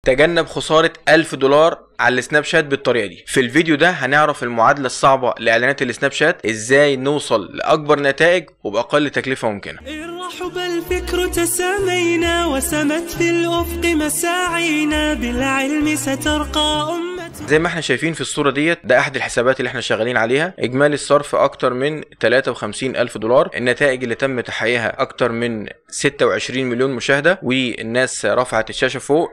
تجنب خساره 1000 دولار على السناب شات بالطريقه دي في الفيديو ده هنعرف المعادله الصعبه لاعلانات السناب شات ازاي نوصل لاكبر نتائج وباقل تكلفه ممكنه إن رحب الفكر تسامينا وسمت في الأفق مساعينا بالعلم سترقى أمة زي ما احنا شايفين في الصوره ديت ده احد الحسابات اللي احنا شغالين عليها اجمالي الصرف اكتر من 53 الف دولار النتائج اللي تم تحقيقها اكتر من 26 مليون مشاهده والناس رفعت الشاشه فوق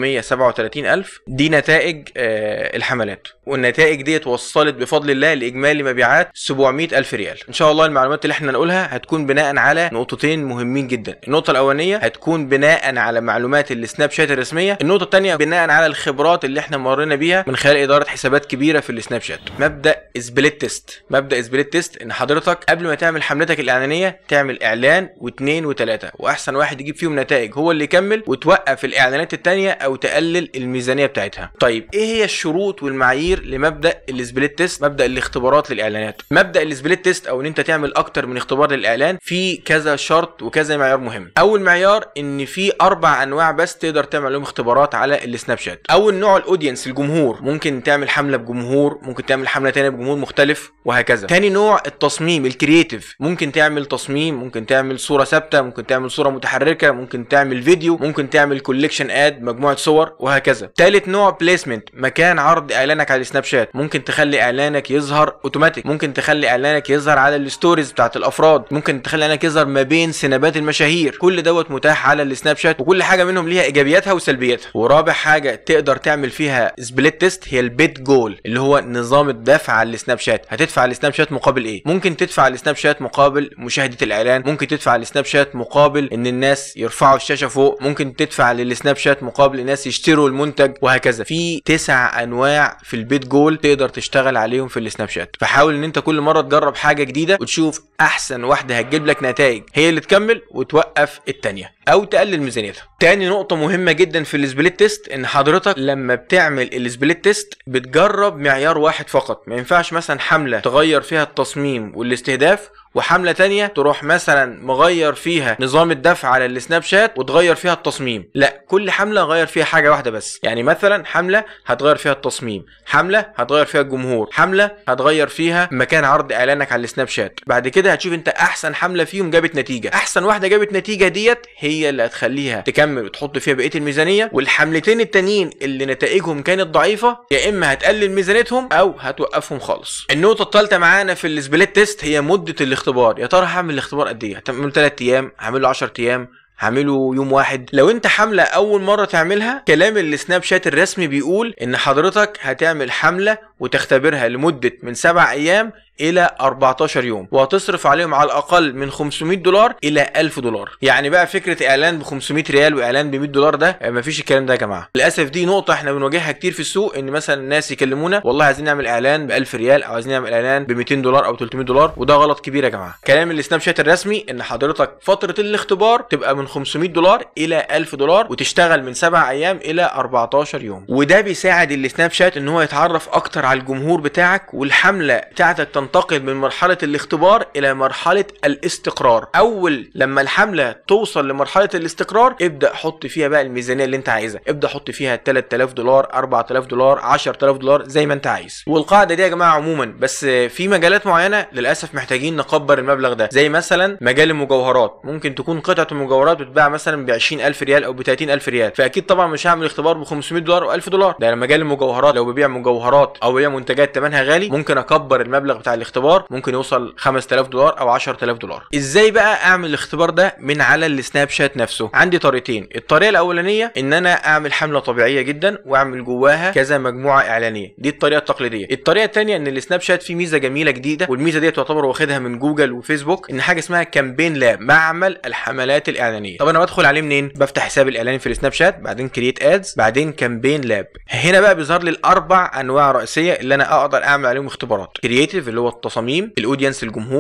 637 الف دي نتائج آه الحملات والنتائج ديت وصلت بفضل الله لاجمالي مبيعات 700 الف ريال ان شاء الله المعلومات اللي احنا نقولها هتكون بناء على نقطتين مهمين جدا النقطه الاولانيه هتكون بناء على معلومات السناب شات الرسميه النقطه الثانيه بناء على الخبرات اللي احنا مرينا بيها من خلال اداره حسابات كبيره في السناب شات مبدا سبليت تيست مبدا سبليت تيست ان حضرتك قبل ما تعمل حملتك الاعلانيه تعمل اعلان واثنين وثلاثه واحسن واحد يجيب فيهم نتائج هو اللي يكمل وتوقف الاعلانات الثانيه او تقلل الميزانيه بتاعتها طيب ايه هي الشروط والمعايير لمبدا السبليت تيست مبدا الاختبارات للاعلانات مبدا السبليت تيست او ان انت تعمل اكتر من اختبار للاعلان في كذا شرط وكذا معيار مهم اول معيار ان في اربع انواع بس تقدر تعمل لهم اختبارات على السناب شات اول نوع الاودينس الجمهور ممكن تعمل حمله بجمهور ممكن تعمل حمله تانية بجمهور مختلف وهكذا تاني نوع التصميم الكرييتيف ممكن تعمل تصميم ممكن تعمل صوره ثابته ممكن تعمل صوره متحركه ممكن تعمل فيديو ممكن تعمل كوليكشن اد مجموعه صور وهكذا تالت نوع بليسمنت مكان عرض اعلانك على السناب شات ممكن تخلي اعلانك يظهر اوتوماتيك ممكن تخلي اعلانك يظهر على الستوريز بتاعت الافراد ممكن تخلي اعلانك يظهر ما بين سنابات المشاهير كل دوت متاح على السناب شات وكل حاجه منهم ليها ايجابياتها وسلبياتها ورابع حاجه تقدر تعمل فيها سبليت تيست هي البيت جول اللي هو نظام الدفع على السناب شات هتدفع على السناب شات مقابل ايه ممكن تدفع على السناب شات مقابل مشاهده الاعلان ممكن تدفع على السناب شات مقابل ان الناس يرفعوا الشاشه فوق ممكن تدفع للسناب شات مقابل الناس يشتروا المنتج وهكذا في تسع انواع في البيت جول تقدر تشتغل عليهم في السناب شات فحاول ان انت كل مره تجرب حاجه جديده وتشوف احسن واحده هتجيب لك نتائج هي اللي تكمل وتوقف التانيه او تقلل ميزانيتها تاني نقطة مهمة جدا في السبليت تيست ان حضرتك لما بتعمل السبليت تيست بتجرب معيار واحد فقط ما ينفعش مثلا حملة تغير فيها التصميم والاستهداف وحمله تانية تروح مثلا مغير فيها نظام الدفع على السناب شات وتغير فيها التصميم لا كل حمله غير فيها حاجه واحده بس يعني مثلا حمله هتغير فيها التصميم حمله هتغير فيها الجمهور حمله هتغير فيها مكان عرض اعلانك على السناب شات بعد كده هتشوف انت احسن حمله فيهم جابت نتيجه احسن واحده جابت نتيجه ديت هي اللي هتخليها تكمل وتحط فيها بقيه الميزانيه والحملتين التانيين اللي نتائجهم كانت ضعيفه يا اما هتقلل ميزانيتهم او هتوقفهم خالص النقطه الثالثه معانا في السبليت تيست هي مده الاختبار يا ترى هعمل الاختبار قد ايه هتعمله 3 ايام هعمله 10 ايام هعمله يوم واحد لو انت حملة اول مرة تعملها كلام السناب شات الرسمي بيقول ان حضرتك هتعمل حملة وتختبرها لمدة من 7 ايام الى 14 يوم وهتصرف عليهم على الاقل من 500 دولار الى 1000 دولار يعني بقى فكره اعلان ب 500 ريال واعلان ب 100 دولار ده مفيش الكلام ده يا جماعه للاسف دي نقطه احنا بنواجهها كتير في السوق ان مثلا الناس يكلمونا والله عايزين نعمل اعلان ب 1000 ريال او عايزين نعمل اعلان ب 200 دولار او 300 دولار وده غلط كبير يا جماعه كلام السناب شات الرسمي ان حضرتك فتره الاختبار تبقى من 500 دولار الى 1000 دولار وتشتغل من 7 ايام الى 14 يوم وده بيساعد السناب شات ان هو يتعرف اكتر على الجمهور بتاعك والحمله بتاعتك تنتقل من مرحله الاختبار الى مرحله الاستقرار اول لما الحمله توصل لمرحله الاستقرار ابدا حط فيها بقى الميزانيه اللي انت عايزها ابدا حط فيها 3000 دولار 4000 دولار 10000 دولار زي ما انت عايز والقاعده دي يا جماعه عموما بس في مجالات معينه للاسف محتاجين نكبر المبلغ ده زي مثلا مجال المجوهرات ممكن تكون قطعه المجوهرات بتتباع مثلا ب 20000 ريال او ب 30000 ريال فاكيد طبعا مش هعمل اختبار ب 500 دولار و1000 دولار ده مجال المجوهرات لو ببيع مجوهرات او ببيع منتجات ثمنها غالي ممكن اكبر المبلغ بتاع الاختبار ممكن يوصل 5000 دولار او 10000 دولار ازاي بقى اعمل الاختبار ده من على السناب شات نفسه عندي طريقتين الطريقه الاولانيه ان انا اعمل حمله طبيعيه جدا واعمل جواها كذا مجموعه اعلانيه دي الطريقه التقليديه الطريقه الثانيه ان السناب شات فيه ميزه جميله جديده والميزه دي تعتبر واخدها من جوجل وفيسبوك ان حاجه اسمها كامبين لاب معمل الحملات الاعلانيه طب انا بدخل عليه منين بفتح حساب الاعلاني في السناب شات بعدين كرييت ادز بعدين كامبين لاب هنا بقى بيظهر لي الاربع انواع رئيسيه اللي انا اقدر اعمل عليهم اختبارات كرييتيف اللي هو التصاميم الاودينس الجمهور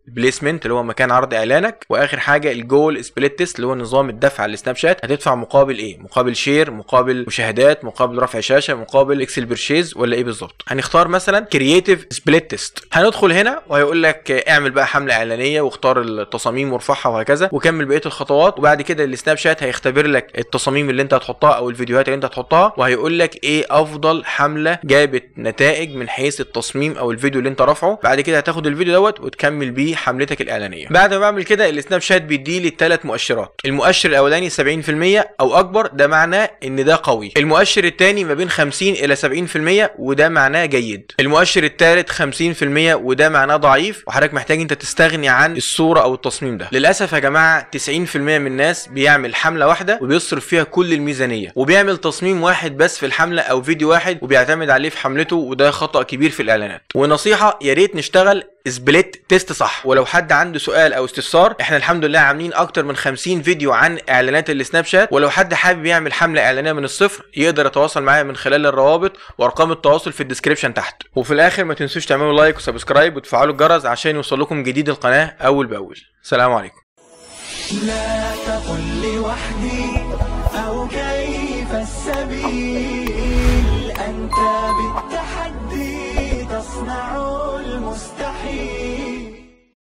بليسمنت اللي هو مكان عرض اعلانك واخر حاجه الجول سبليت تيست اللي هو نظام الدفع على السناب شات هتدفع مقابل ايه مقابل شير مقابل مشاهدات مقابل رفع شاشه مقابل اكسل برشيز ولا ايه بالظبط هنختار مثلا كرييتيف سبليت تيست هندخل هنا وهيقول لك اعمل بقى حمله اعلانيه واختار التصاميم وارفعها وهكذا وكمل بقيه الخطوات وبعد كده السناب شات هيختبر لك التصاميم اللي انت هتحطها او الفيديوهات اللي انت هتحطها وهيقول لك ايه افضل حمله جابت نتائج من حيث التصميم او الفيديو اللي انت رافعه بعد كده هتاخد الفيديو دوت وتكمل بيه حملتك الاعلانيه بعد ما بعمل كده السناب شات بيدي لي ثلاث مؤشرات المؤشر الاولاني 70% او اكبر ده معناه ان ده قوي المؤشر الثاني ما بين 50 الى 70% وده معناه جيد المؤشر الثالث 50% وده معناه ضعيف وحضرتك محتاج انت تستغني عن الصوره او التصميم ده للاسف يا جماعه 90% من الناس بيعمل حمله واحده وبيصرف فيها كل الميزانيه وبيعمل تصميم واحد بس في الحمله او فيديو واحد وبيعتمد عليه في حملته وده خطا كبير في الاعلانات ونصيحه يا ريت نشتغل سبليت تيست صح ولو حد عنده سؤال او استفسار احنا الحمد لله عاملين اكتر من 50 فيديو عن اعلانات السناب شات ولو حد حابب يعمل حمله اعلانيه من الصفر يقدر يتواصل معايا من خلال الروابط وارقام التواصل في الديسكربشن تحت وفي الاخر ما تنسوش تعملوا لايك وسبسكرايب وتفعلوا الجرس عشان يوصلكم جديد القناه اول باول سلام عليكم لا تقل لوحدي أو كيف السبيل